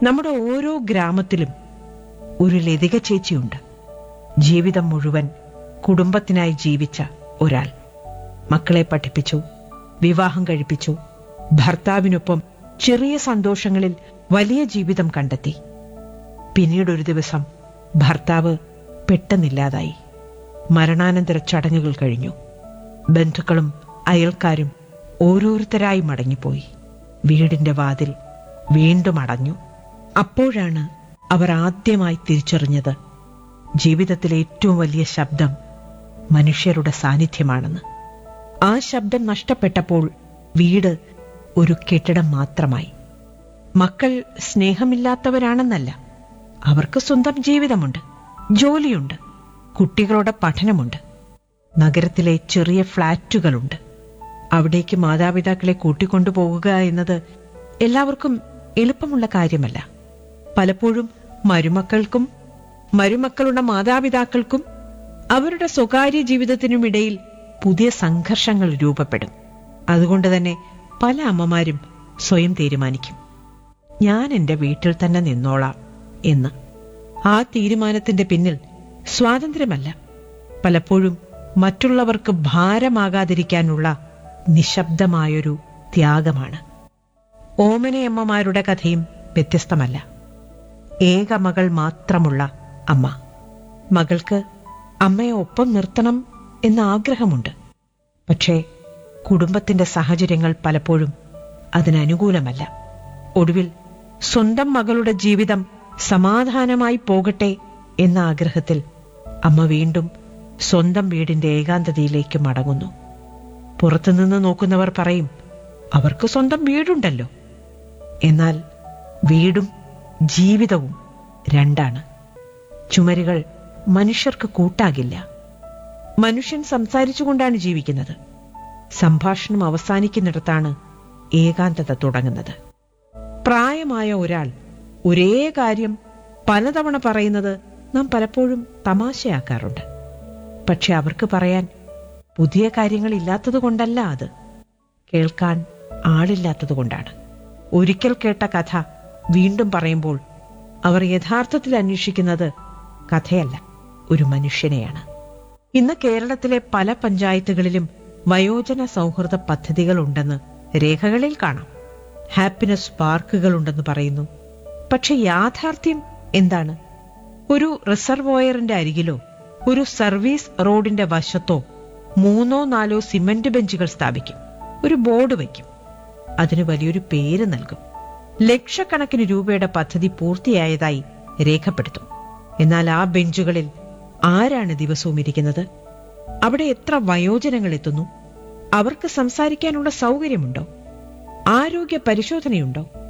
നമ്മുടെ ഓരോ ഗ്രാമത്തിലും ഒരു ലതിക ചേച്ചിയുണ്ട് ജീവിതം മുഴുവൻ കുടുംബത്തിനായി ജീവിച്ച ഒരാൾ മക്കളെ പഠിപ്പിച്ചു വിവാഹം കഴിപ്പിച്ചു ഭർത്താവിനൊപ്പം ചെറിയ സന്തോഷങ്ങളിൽ വലിയ ജീവിതം കണ്ടെത്തി പിന്നീടൊരു ദിവസം ഭർത്താവ് പെട്ടെന്നില്ലാതായി മരണാനന്തര ചടങ്ങുകൾ കഴിഞ്ഞു ബന്ധുക്കളും അയൽക്കാരും ഓരോരുത്തരായി മടങ്ങിപ്പോയി വീടിന്റെ വാതിൽ വീണ്ടും അടഞ്ഞു അപ്പോഴാണ് അവർ ആദ്യമായി തിരിച്ചറിഞ്ഞത് ജീവിതത്തിലെ ഏറ്റവും വലിയ ശബ്ദം മനുഷ്യരുടെ സാന്നിധ്യമാണെന്ന് ആ ശബ്ദം നഷ്ടപ്പെട്ടപ്പോൾ വീട് ഒരു കെട്ടിടം മാത്രമായി മക്കൾ സ്നേഹമില്ലാത്തവരാണെന്നല്ല അവർക്ക് സ്വന്തം ജീവിതമുണ്ട് ജോലിയുണ്ട് കുട്ടികളുടെ പഠനമുണ്ട് നഗരത്തിലെ ചെറിയ ഫ്ളാറ്റുകളുണ്ട് അവിടേക്ക് മാതാപിതാക്കളെ കൂട്ടിക്കൊണ്ടുപോകുക എന്നത് എല്ലാവർക്കും എളുപ്പമുള്ള കാര്യമല്ല പലപ്പോഴും മരുമക്കൾക്കും മരുമക്കളുടെ മാതാപിതാക്കൾക്കും അവരുടെ സ്വകാര്യ ജീവിതത്തിനുമിടയിൽ പുതിയ സംഘർഷങ്ങൾ രൂപപ്പെടും അതുകൊണ്ട് തന്നെ പല അമ്മമാരും സ്വയം തീരുമാനിക്കും ഞാൻ എന്റെ വീട്ടിൽ തന്നെ നിന്നോളാം എന്ന് ആ തീരുമാനത്തിന്റെ പിന്നിൽ സ്വാതന്ത്ര്യമല്ല പലപ്പോഴും മറ്റുള്ളവർക്ക് ഭാരമാകാതിരിക്കാനുള്ള നിശബ്ദമായൊരു ത്യാഗമാണ് ഓമനയമ്മമാരുടെ കഥയും വ്യത്യസ്തമല്ല ഏക മകൾ മാത്രമുള്ള അമ്മ മകൾക്ക് അമ്മയെ ഒപ്പം നിർത്തണം എന്ന ആഗ്രഹമുണ്ട് പക്ഷേ കുടുംബത്തിന്റെ സാഹചര്യങ്ങൾ പലപ്പോഴും അതിനനുകൂലമല്ല ഒടുവിൽ സ്വന്തം മകളുടെ ജീവിതം സമാധാനമായി പോകട്ടെ എന്ന ആഗ്രഹത്തിൽ അമ്മ വീണ്ടും സ്വന്തം വീടിന്റെ ഏകാന്തതയിലേക്ക് മടങ്ങുന്നു പുറത്തുനിന്ന് നോക്കുന്നവർ പറയും അവർക്ക് സ്വന്തം വീടുണ്ടല്ലോ എന്നാൽ വീടും ജീവിതവും രണ്ടാണ് ചുമരുകൾ മനുഷ്യർക്ക് കൂട്ടാകില്ല മനുഷ്യൻ സംസാരിച്ചുകൊണ്ടാണ് ജീവിക്കുന്നത് സംഭാഷണം അവസാനിക്കുന്നിടത്താണ് ഏകാന്തത തുടങ്ങുന്നത് പ്രായമായ ഒരാൾ ഒരേ കാര്യം പലതവണ പറയുന്നത് നാം പലപ്പോഴും തമാശയാക്കാറുണ്ട് പക്ഷെ അവർക്ക് പറയാൻ പുതിയ കാര്യങ്ങൾ ഇല്ലാത്തതുകൊണ്ടല്ല അത് കേൾക്കാൻ ആളില്ലാത്തതുകൊണ്ടാണ് ഒരിക്കൽ കേട്ട കഥ വീണ്ടും പറയുമ്പോൾ അവർ യഥാർത്ഥത്തിൽ അന്വേഷിക്കുന്നത് കഥയല്ല ഒരു മനുഷ്യനെയാണ് ഇന്ന് കേരളത്തിലെ പല പഞ്ചായത്തുകളിലും വയോജന സൗഹൃദ പദ്ധതികൾ ഉണ്ടെന്ന് രേഖകളിൽ കാണാം ഹാപ്പിനെസ് പാർക്കുകൾ ഉണ്ടെന്ന് പറയുന്നു പക്ഷെ യാഥാർത്ഥ്യം എന്താണ് ഒരു റിസർവോയറിന്റെ അരികിലോ ഒരു സർവീസ് റോഡിന്റെ വശത്തോ മൂന്നോ നാലോ സിമന്റ് ബെഞ്ചുകൾ സ്ഥാപിക്കും ഒരു ബോർഡ് വയ്ക്കും അതിന് വലിയൊരു പേര് നൽകും ലക്ഷക്കണക്കിന് രൂപയുടെ പദ്ധതി പൂർത്തിയായതായി രേഖപ്പെടുത്തും എന്നാൽ ആ ബെഞ്ചുകളിൽ ആരാണ് ദിവസവും ഇരിക്കുന്നത് അവിടെ എത്ര വയോജനങ്ങൾ എത്തുന്നു അവർക്ക് സംസാരിക്കാനുള്ള സൗകര്യമുണ്ടോ ആരോഗ്യ പരിശോധനയുണ്ടോ